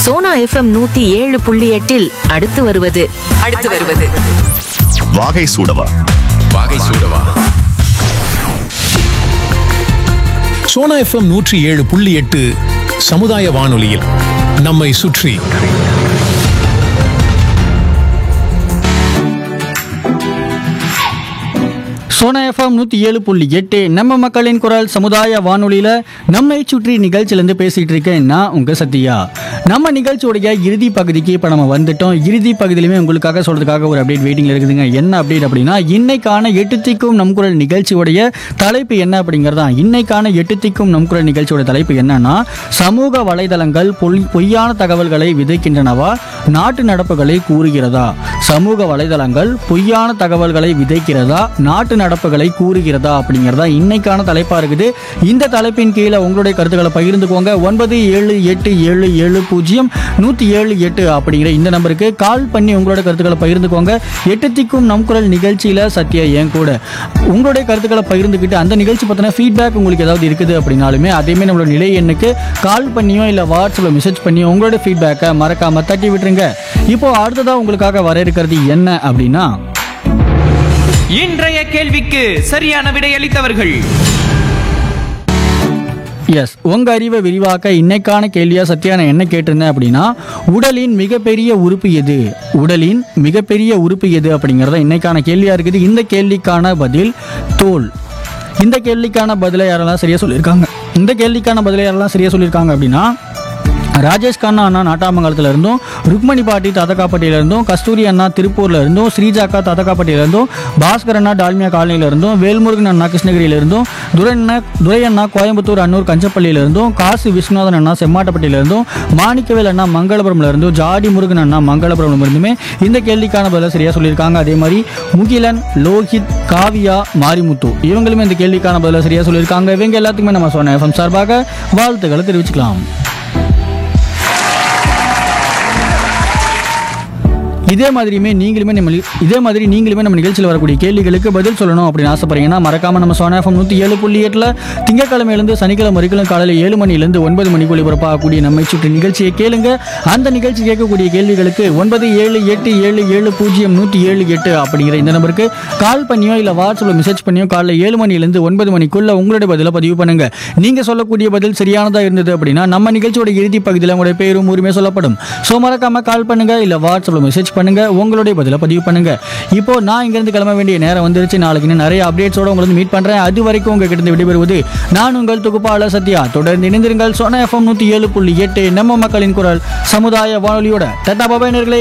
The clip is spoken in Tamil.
சோனா எஃப்எம் நூத்தி ஏழு புள்ளி எட்டில் அடுத்து வருவது அடுத்து வருவது வாகை சூடவா வாகை சூடவா சோனா எஃப்எம் நூற்றி ஏழு புள்ளி எட்டு சமுதாய வானொலியில் நம்மை சுற்றி சோனா எஃப்எம் நூற்றி ஏழு புள்ளி எட்டு நம்ம மக்களின் குரல் சமுதாய வானொலியில் நம்மை சுற்றி நிகழ்ச்சியிலேருந்து பேசிகிட்டு இருக்கேன் நான் உங்கள் சத்யா நம்ம நிகழ்ச்சியோடைய இறுதி பகுதிக்கு இப்போ நம்ம வந்துட்டோம் இறுதி பகுதியிலுமே உங்களுக்காக சொல்கிறதுக்காக ஒரு அப்டேட் வெயிட்டிங்கில் இருக்குதுங்க என்ன அப்டேட் அப்படின்னா இன்னைக்கான எட்டு திக்கும் நம் குரல் நிகழ்ச்சியோடைய தலைப்பு என்ன அப்படிங்கிறது தான் இன்னைக்கான எட்டு திக்கும் நம் குரல் நிகழ்ச்சியோட தலைப்பு என்னன்னா சமூக வலைதளங்கள் பொய் பொய்யான தகவல்களை விதைக்கின்றனவா நாட்டு நடப்புகளை கூறுகிறதா சமூக வலைதளங்கள் பொய்யான தகவல்களை விதைக்கிறதா நாட்டு நடப்புகளை கூறுகிறதா அப்படிங்கிறதா இன்னைக்கான தலைப்பா இருக்குது இந்த தலைப்பின் கீழே உங்களுடைய கருத்துக்களை பகிர்ந்துக்கோங்க ஒன்பது ஏழு எட்டு ஏழு ஏழு பூஜ்ஜியம் நூற்றி ஏழு எட்டு அப்படிங்கிற இந்த நம்பருக்கு கால் பண்ணி உங்களோட கருத்துக்களை பகிர்ந்துக்கோங்க எட்டு திக்கும் நம் குரல் நிகழ்ச்சியில் சத்யா என் கூட உங்களுடைய கருத்துக்களை பகிர்ந்துக்கிட்டு அந்த நிகழ்ச்சி பற்றின ஃபீட்பேக் உங்களுக்கு ஏதாவது இருக்குது அப்படின்னாலுமே அதேமே நம்மளோட நிலை எண்ணுக்கு கால் பண்ணியோ இல்லை வாட்ஸ்அப்பில் மெசேஜ் பண்ணியோ உங்களோட ஃபீட்பேக்கை மறக்காம தட்டி விட்டுருங்க இப்போ அடுத்ததாக உங்களுக்காக வர இருக்கிறது என்ன அப்படின்னா இன்றைய கேள்விக்கு சரியான விடையளித்தவர்கள் எஸ் உங்க அறிவை விரிவாக்க இன்னைக்கான கேள்வியா சத்யா நான் என்ன கேட்டிருந்தேன் அப்படின்னா உடலின் மிகப்பெரிய உறுப்பு எது உடலின் மிகப்பெரிய உறுப்பு எது அப்படிங்கிறத இன்னைக்கான கேள்வியா இருக்குது இந்த கேள்விக்கான பதில் தோல் இந்த கேள்விக்கான பதிலை யாரெல்லாம் சரியா சொல்லியிருக்காங்க இந்த கேள்விக்கான பதிலை யாரெல்லாம் சரியா சொல்லியிருக்காங்க அப்படின்னா ராஜேஷ் கண்ணா அண்ணா நாட்டாமங்கலத்துல இருந்தும் ருக்மணி பாட்டி ததக்காப்பட்டியில இருந்தும் கஸ்தூரி அண்ணா திருப்பூர்ல இருந்தும் ஸ்ரீஜாக்கா ததக்காப்பட்டியில இருந்தும் பாஸ்கர் அண்ணா டால்மியா காலனியில இருந்தும் வேல்முருகன் அண்ணா கிருஷ்ணகிரியில இருந்தும் துரையண்ணா துரை அண்ணா கோயம்புத்தூர் அன்னூர் கஞ்சப்பள்ளியில இருந்தும் காசி விஸ்வநாதன் அண்ணா செம்மாட்டப்பட்டியில இருந்தும் மாணிக்கவேல் அண்ணா மங்களபுரம்ல இருந்தும் ஜாடி முருகன் அண்ணா மங்களபுரம்ல இருந்துமே இந்த கேள்விக்கான பதில சரியா சொல்லியிருக்காங்க அதே மாதிரி முகிலன் லோஹித் காவியா மாரிமுத்து இவங்களுமே இந்த கேள்விக்கான பதில சரியா சொல்லியிருக்காங்க இவங்க எல்லாத்துக்குமே நம்ம சொன்ன எஃப்எம் சார்பாக வாழ்த்துக்களை தெரிவிச்சுக்கலாம் இதே மாதிரியுமே நீங்களுமே நம்ம நி- இதே மாதிரி நீங்களுமே நம்ம நிகழ்ச்சியில் வரக்கூடிய கேள்விகளுக்கு பதில் சொல்லணும் அப்படின்னு ஆசைப்படுறீங்கன்னா மறக்காம நம்ம சோனா எஃப்எம் நூற்றி ஏழு புள்ளி எட்டில் திங்கக்கிழமையிலேருந்து சனிக்கிழமை வரைக்கும் காலையில் ஏழு மணிலேருந்து ஒன்பது மணிக்கு ஒளிபரப்பாகக்கூடிய நம்மை சுற்றி நிகழ்ச்சியை கேளுங்க அந்த நிகழ்ச்சி கேட்கக்கூடிய கேள்விகளுக்கு ஒன்பது ஏழு எட்டு ஏழு ஏழு பூஜ்ஜியம் நூற்றி ஏழு எட்டு அப்படிங்கிற இந்த நம்பருக்கு கால் பண்ணியோ இல்லை வாட்ஸ்அப்பில் மெசேஜ் பண்ணியோ காலைல ஏழு மணிலேருந்து ஒன்பது மணிக்குள்ள உங்களுடைய பதிலை பதிவு பண்ணுங்க நீங்க சொல்லக்கூடிய பதில் சரியானதா இருந்தது அப்படின்னா நம்ம நிகழ்ச்சியோட இறுதி பகுதியில் உங்களுடைய பேரும் உரிமை சொல்லப்படும் ஸோ மறக்காம கால் பண்ணுங்க இல்ல வாட்ஸ்அப்ல மெசேஜ் பண்ணுங்க உங்களுடைய பதிலை பதிவு பண்ணுங்க இப்போ நான் இங்கிருந்து கிளம்ப வேண்டிய நேரம் வந்துருச்சு நாளைக்கு இன்னும் நிறைய அப்டேட்ஸோட உங்களை வந்து மீட் பண்றேன் அது வரைக்கும் உங்ககிட்ட இருந்து விடைபெறுவது நான் உங்கள் தொகுப்பாளர் சத்யா தொடர்ந்து இணைந்திருங்கள் சோனா எஃப்எம் நூத்தி ஏழு புள்ளி எட்டு நம்ம மக்களின் குரல் சமுதாய வானொலியோட டட்டா பாபா நேர்களே